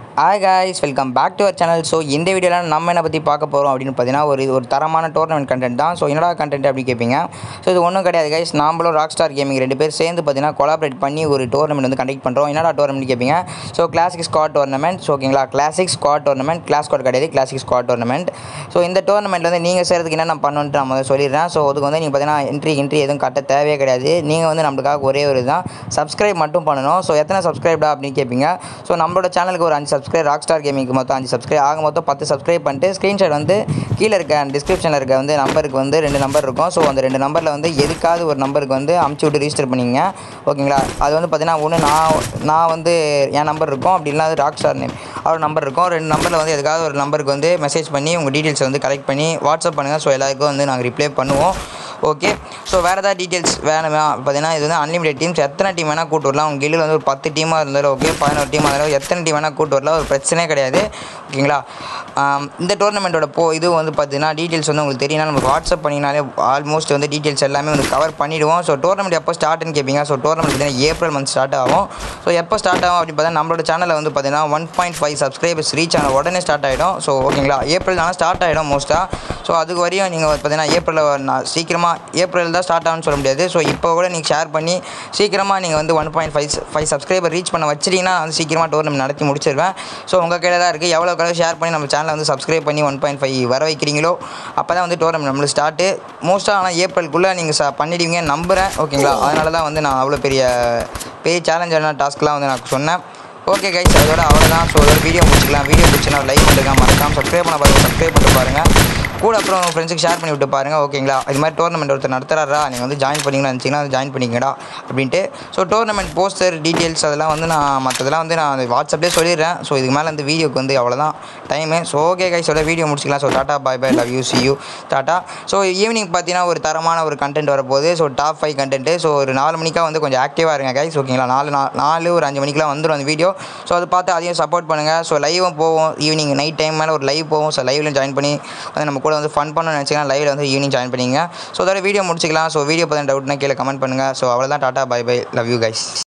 hi guys welcome back to our channel so இந்த வீடியோவில் நம்ம என்ன பற்றி பார்க்க போகிறோம் அப்படின்னு பார்த்தீங்கன்னா ஒரு ஒரு தரமான டோர்னமெண்ட் கண்டென்ட் தான் ஸோ என்னடா கண்டென்ட் அப்படி கேட்பீங்க ஸோ இது ஒன்றும் கிடையாது கைஸ் நாமளும் ராக் ஸ்டார் கேமிங் ரெண்டு பேர் சேர்ந்து பார்த்தீங்கன்னா கொலாபரேட் பண்ணி ஒரு டோர்னமெண்ட் வந்து கண்டக்ட் பண்ணுறோம் என்னடா டோர்னமெண்ட் கேட்பீங்க so classic squad tournament so ஓகேங்களா classic squad tournament class squad கிடையாது கிளாசிக் ஸ்குவாட் டோர்னமெண்ட் ஸோ இந்த டோர்னமெண்ட்டில் வந்து நீங்கள் செய்கிறதுக்கு என்னென்ன பண்ணணுன்ட்டு நம்ம வந்து சொல்லிடுறேன் ஸோ அதுக்கு வந்து நீங்கள் பார்த்தீங்கன்னா என்ட்ரி என்ட்ரி எதுவும் கட்ட தேவையே கிடையாது நீங்கள் வந்து நம்மளுக்காக ஒரே ஒரு தான் சப்ஸ்கிரைப் மட்டும் பண்ணணும் ஸோ எத்தனை சப்ஸ்கிரைப்டா அப்படின்னு கேட்பீங்க ஸோ நம்மளோட சேனலுக்கு ஒரு அஞ்சு சப்ஸ்கிரைப் ராக் ஸ்டார் கேமிங்க்கு மொத்தம் அஞ்சு சப்ஸ்கிரைப் ஆக மொத்தம் பத்து சப்ஸ்கிரைப் பண்ணிட்டு ஸ்க்ரீன்ஷாட் வந்து கீழே இருக்க டிஸ்கிரிப்ஷனில் இருக்க வந்து நம்பருக்கு வந்து ரெண்டு நம்பர் இருக்கும் ஸோ அந்த ரெண்டு நம்பரில் வந்து எதுக்காவது ஒரு நம்பருக்கு வந்து அமுச்சு விட்டு ரிஜிஸ்டர் பண்ணிங்க ஓகேங்களா அது வந்து பார்த்தீங்கன்னா ஒன்று நான் நான் வந்து என் நம்பர் இருக்கும் அப்படி இல்லைனா அது rock star name our number இருக்கும் ரெண்டு நம்பரில் வந்து எதுக்காவது ஒரு நம்பருக்கு வந்து மெசேஜ் பண்ணி உங்கள் டீட்டெயில்ஸை வந்து கலெக்ட் பண்ணி வாட்ஸ்அப் பண்ணுங்கள் ஸோ எல்லாருக்கும் வந்து நாங்கள் ரிப்ளை பண்ணுவோம் ஓகே ஸோ வேறு ஏதாவது டீட்டெயில்ஸ் வேணுமா பார்த்தீங்கன்னா இது வந்து அன்லிமிடெட் டீம்ஸ் எத்தனை டீம் வேணால் கூட்டு வரலாம் உங்கள் கில்லில் வந்து ஒரு பத்து டீமாக இருந்தாலும் ஓகே பதினோரு டீமாக இருந்தாலும் எத்தனை டீம் வேணால் கூட்டு வரலாம் ஒரு பிரச்சனையே கிடையாது ஓகேங்களா ஆம், இந்த டோர்னமெண்ட்டோட போ இது வந்து பார்த்தீங்கன்னா டீட்டெயில்ஸ் வந்து உங்களுக்கு தெரியும் நமக்கு வாட்ஸ்அப் பண்ணினாலே ஆல்மோஸ்ட் வந்து டீட்டெயில்ஸ் எல்லாமே வந்து கவர் பண்ணிவிடுவோம் ஸோ டோர்னமெண்ட் எப்போ ஸ்டார்ட்னு கேட்பீங்க ஸோ டோர்னமெண்ட் பார்த்தீங்கன்னா ஏப்ரல் மந்த் ஸ்டார்ட் ஆகும் ஸோ எப்போ ஸ்டார்ட் ஆகும் அப்படின்னு பார்த்தீங்கன்னா நம்மளோட சேனலில் வந்து பார்த்தீங்கன்னா one point five subscribers reach ஆன உடனே ஸ்டார்ட் ஆகிடும் ஸோ ஓகேங்களா ஏப்ரல் ஆனால் ஸ்டார்ட் ஆகிடும் மோஸ்ட்டாக ஸோ அதுக்கு வரையும் நீங்கள் பார்த்தீங்கன்னா ஏப்ரலில் நான் சீக்கிரமாக ஏப்ரல் தான் ஸ்டார்ட் ஆகும்னு சொல்ல முடியாது ஸோ இப்போ கூட நீங்கள் ஷேர் பண்ணி சீக்கிரமாக நீங்கள் வந்து one point five five subscriber reach பண்ண வச்சிட்டிங்கன்னா நான் வந்து சீக்கிரமாக டோர்னமெண்ட் நடத்தி முடிச்சிருவேன் ஸோ உங்கள் கையில் தான் இருக்குது எவ்வளோ கலர் ஷேர் பண்ணி நம்ம சேனலை வந்து சப்ஸ்கிரைப் பண்ணி ஒன் பாயிண்ட் ஃபைவ் வர வைக்கிறீங்களோ அப்போ தான் வந்து டோர்னமெண்ட் நம்மளுக்கு ஸ்டார்ட்டு மோஸ்ட்டாக ஆனால் ஏப்ரலுக்குள்ளே நீங்கள் ச பண்ணிடுவீங்க நம்புகிறேன் ஓகேங்களா அதனால தான் வந்து நான் அவ்வளோ பெரிய பெரிய சேலஞ்சான டாஸ்க்லாம் வந்து நான் சொன்னேன் ஓகே கைஸ் அதோட அவ்வளோதான் ஸோ அதோட வீடியோ முடிச்சுக்கலாம் வீடியோ பிடிச்சினா லைக் பண்ணுங்க மறக்காம சப்ஸ்கிரைப் பண்ண பாருங்க சப்ஸ்கிரைப் பண்ணிட்டு பாருங்க கூட அப்புறம் உங்கள் ஃப்ரெண்ட்ஸுக்கு ஷேர் பண்ணி விட்டு பாருங்க ஓகேங்களா இது மாதிரி டோர்னமெண்ட் ஒருத்தர் நடத்துறாரா நீங்கள் வந்து ஜாயின் பண்ணிங்கன்னு நினச்சிங்கன்னா அது ஜாயின் பண்ணிக்கடா அப்படின்ட்டு ஸோ டோர்னமெண்ட் போஸ்டர் டீட்டெயில்ஸ் அதெல்லாம் வந்து நான் மற்றதெல்லாம் வந்து நான் வாட்ஸ்அப்லேயே சொல்லிடுறேன் ஸோ இதுக்கு மேலே அந்த வீடியோக்கு வந்து அவ்வளோதான் டைமு ஸோ ஓகே கைஸோட வீடியோ முடிச்சிக்கலாம் so tata bye bye love you see you tata so evening பார்த்தீங்கன்னா ஒரு தரமான ஒரு கண்டென்ட் வரப்போகுது so top five content so ஒரு நாலு மணிக்காக வந்து கொஞ்சம் ஆக்டிவாக இருங்க கைஸ் ஓகேங்களா நாலு நா- நாலு ஒரு அஞ்சு மணிக்கெலாம் வந்துடும் அந்த வீடியோ ஸோ அதை பார்த்து அதையும் சப்போர்ட் பண்ணுங்கள் ஸோ லைவும் போவோம் ஈவினிங் நைட் டைம் மேலே ஒரு லைவ் போவோம் ஸோ லைவ்லையும் ஜாயின் பண்ணி வந்து நம்ம கூட வந்து ஃபன் பண்ணணும்னு நினச்சிங்கன்னா லைவில் வந்து ஈவினிங் ஜாயின் பண்ணிங்க ஸோ அதோட வீடியோ முடிச்சிக்கலாம் ஸோ வீடியோ பற்றி டவுட்னா கீழே கமெண்ட் பண்ணுங்கள் ஸோ அவ்வளோதான் tata bye bye love you guys